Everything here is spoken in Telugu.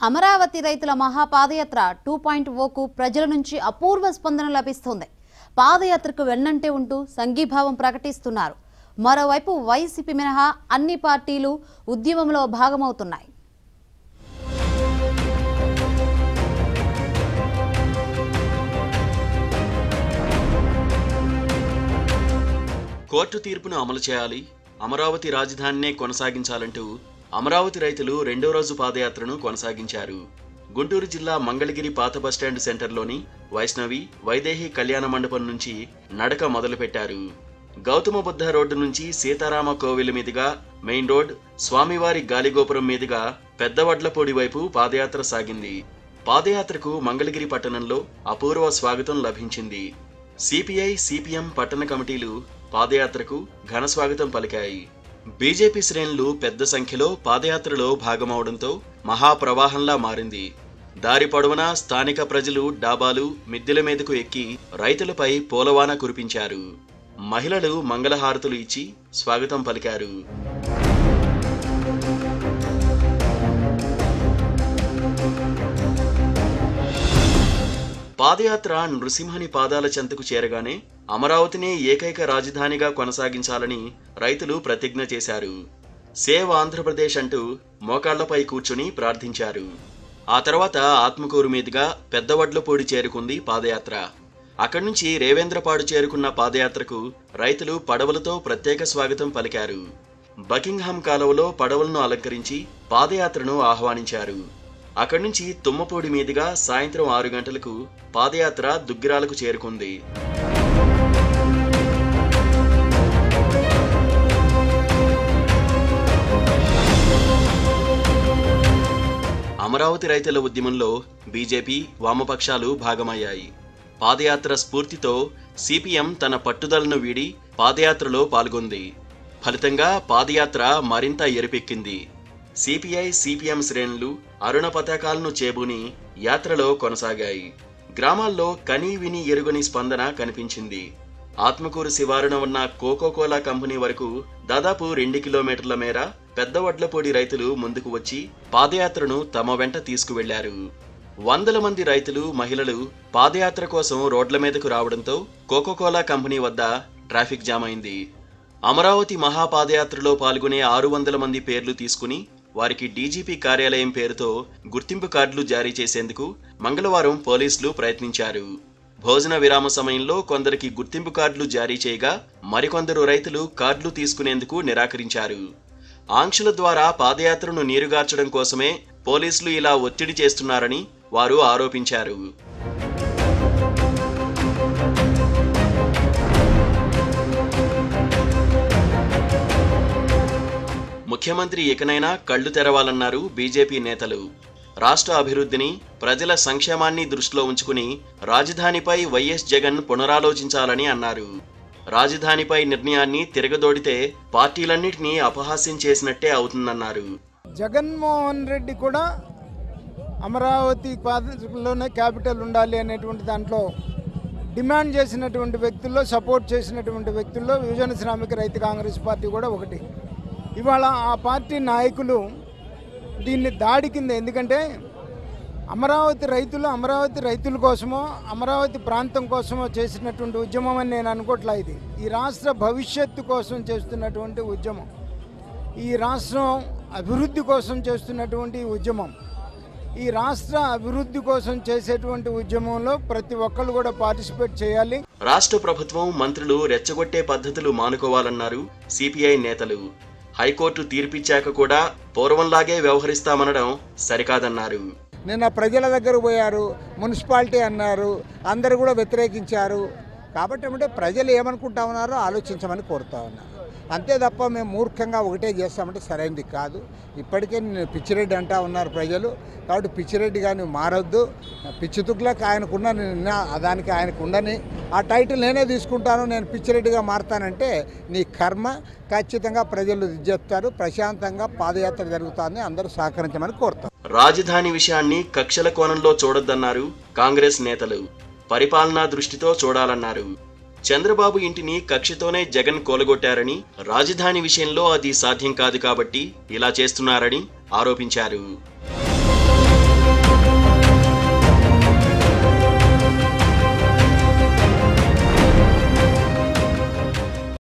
అమరావతి రైతుల మహాపాదయాత్ర టూ పాయింట్ ఓకు ప్రజల నుంచి అపూర్వ స్పందన లభిస్తోంది పాదయాత్రకు వెన్నంటే ఉంటూ సంఘీభావం ప్రకటిస్తున్నారు మరోవైపు వైసీపీ మినహా అన్ని పార్టీలు ఉద్యమంలో భాగమవుతున్నాయి కోర్టు తీర్పును అమలు చేయాలి అమరావతి రాజధానినే కొనసాగించాలంటూ అమరావతి రైతులు రెండో రోజు పాదయాత్రను కొనసాగించారు గుంటూరు జిల్లా మంగళగిరి పాత బస్టాండ్ సెంటర్లోని వైష్ణవి వైదేహి కళ్యాణ మండపం నుంచి నడక మొదలుపెట్టారు గౌతమ బుద్ధ రోడ్డు నుంచి సీతారామ కోవిల్ మీదుగా మెయిన్ రోడ్ స్వామివారి గాలిగోపురం మీదుగా పెద్దవడ్లపూడి వైపు పాదయాత్ర సాగింది పాదయాత్రకు మంగళగిరి పట్టణంలో అపూర్వ స్వాగతం లభించింది సిపిఐ సిపిఎం పట్టణ కమిటీలు పాదయాత్రకు ఘన స్వాగతం పలికాయి బీజేపీ శ్రేణులు పెద్ద సంఖ్యలో పాదయాత్రలో భాగమవడంతో మహాప్రవాహంలా మారింది దారి పొడవునా స్థానిక ప్రజలు డాబాలు మిద్దెల మీదకు ఎక్కి రైతులపై పూలవాన కురిపించారు మహిళలు మంగళహారతులు ఇచ్చి స్వాగతం పలికారు పాదయాత్ర నృసింహని పాదాల చెంతకు చేరగానే అమరావతినే ఏకైక రాజధానిగా కొనసాగించాలని రైతులు ప్రతిజ్ఞ చేశారు సేవ్ ఆంధ్రప్రదేశ్ అంటూ మోకాళ్లపై కూర్చుని ప్రార్థించారు ఆ తర్వాత ఆత్మకూరు మీదుగా పెద్దవడ్లపూడి చేరుకుంది పాదయాత్ర అక్కడి నుంచి రేవేంద్రపాడు చేరుకున్న పాదయాత్రకు రైతులు పడవలతో ప్రత్యేక స్వాగతం పలికారు బకింగ్హామ్ కాలువలో పడవలను అలంకరించి పాదయాత్రను ఆహ్వానించారు అక్కడి నుంచి తుమ్మపూడి మీదుగా సాయంత్రం ఆరు గంటలకు పాదయాత్ర దుగ్గిరాలకు చేరుకుంది అమరావతి రైతుల ఉద్యమంలో బీజేపీ వామపక్షాలు భాగమయ్యాయి పాదయాత్ర స్ఫూర్తితో సిపిఎం తన పట్టుదలను వీడి పాదయాత్రలో పాల్గొంది ఫలితంగా పాదయాత్ర మరింత ఎరిపెక్కింది సిపిఐ సిపిఎం శ్రేణులు అరుణ పతాకాలను చేబూని యాత్రలో కొనసాగాయి గ్రామాల్లో కనీ విని ఎరుగని స్పందన కనిపించింది ఆత్మకూరు శివారున ఉన్న కోకోకోలా కంపెనీ వరకు దాదాపు రెండు కిలోమీటర్ల మేర పెద్ద వడ్లపూడి రైతులు ముందుకు వచ్చి పాదయాత్రను తమ వెంట తీసుకువెళ్లారు వందల మంది రైతులు మహిళలు పాదయాత్ర కోసం రోడ్ల మీదకు రావడంతో కోకోకోలా కంపెనీ వద్ద ట్రాఫిక్ జామ్ అయింది అమరావతి మహాపాదయాత్రలో పాల్గొనే ఆరు వందల మంది పేర్లు తీసుకుని వారికి డీజీపీ కార్యాలయం పేరుతో గుర్తింపు కార్డులు జారీ చేసేందుకు మంగళవారం పోలీసులు ప్రయత్నించారు భోజన విరామ సమయంలో కొందరికి గుర్తింపు కార్డులు జారీ చేయగా మరికొందరు రైతులు కార్డులు తీసుకునేందుకు నిరాకరించారు ఆంక్షల ద్వారా పాదయాత్రను నీరుగార్చడం కోసమే పోలీసులు ఇలా ఒత్తిడి చేస్తున్నారని వారు ఆరోపించారు ముఖ్యమంత్రి ఇకనైనా కళ్ళు తెరవాలన్నారు బీజేపీ నేతలు రాష్ట్ర అభివృద్ధిని ప్రజల సంక్షేమాన్ని దృష్టిలో ఉంచుకుని రాజధానిపై వైఎస్ జగన్ పునరాలోచించాలని అన్నారు రాజధానిపై నిర్ణయాన్ని తిరగదోడితే పార్టీలన్నింటినీ అపహాస్యం చేసినట్టే అవుతుందన్నారు జగన్మోహన్ రెడ్డి కూడా అమరావతి పాదలోనే క్యాపిటల్ ఉండాలి అనేటువంటి దాంట్లో డిమాండ్ చేసినటువంటి వ్యక్తుల్లో సపోర్ట్ చేసినటువంటి వ్యక్తుల్లో యువజన శ్రామిక రైతు కాంగ్రెస్ పార్టీ కూడా ఒకటి ఇవాళ ఆ పార్టీ నాయకులు దీన్ని దాడి కింద ఎందుకంటే అమరావతి రైతులు అమరావతి రైతుల కోసమో అమరావతి ప్రాంతం కోసమో చేసినటువంటి ఉద్యమం అని నేను అనుకోవట్లా ఇది ఈ రాష్ట్ర భవిష్యత్తు కోసం చేస్తున్నటువంటి ఉద్యమం ఈ రాష్ట్రం అభివృద్ధి కోసం చేస్తున్నటువంటి ఈ ఉద్యమం ఈ రాష్ట్ర అభివృద్ధి కోసం చేసేటువంటి ఉద్యమంలో ప్రతి ఒక్కళ్ళు కూడా పార్టిసిపేట్ చేయాలి రాష్ట్ర ప్రభుత్వం మంత్రులు రెచ్చగొట్టే పద్ధతులు మానుకోవాలన్నారు సిపిఐ నేతలు హైకోర్టు తీర్పిచ్చాక కూడా పూర్వంలాగే వ్యవహరిస్తామనడం సరికాదన్నారు నిన్న ప్రజల దగ్గర పోయారు మున్సిపాలిటీ అన్నారు అందరు కూడా వ్యతిరేకించారు కాబట్టి ఏమంటే ప్రజలు ఏమనుకుంటా ఉన్నారో ఆలోచించమని కోరుతా ఉన్నారు అంతే తప్ప మేము మూర్ఖంగా ఒకటే చేస్తామంటే సరైనది కాదు ఇప్పటికే నేను పిచ్చిరెడ్డి అంటా ఉన్నారు ప్రజలు కాబట్టి పిచ్చిరెడ్డి కానీ మారొద్దు పిచ్చితుక్లకు ఆయనకున్న నిన్న- దానికి ఆయనకు ఉండని ఆ టైటిల్ నేనే తీసుకుంటాను నేను పిచ్చిరెడ్డిగా మారుతానంటే నీ కర్మ ఖచ్చితంగా ప్రజలు ఇది చెప్తారు ప్రశాంతంగా పాదయాత్ర జరుగుతుంది అందరూ సహకరించమని కోరుతాం రాజధాని విషయాన్ని కక్షల కోణంలో చూడొద్దన్నారు కాంగ్రెస్ నేతలు పరిపాలనా దృష్టితో చూడాలన్నారు చంద్రబాబు ఇంటిని కక్షతోనే జగన్ కూలగొట్టారని రాజధాని విషయంలో అది సాధ్యం కాదు కాబట్టి ఇలా చేస్తున్నారని ఆరోపించారు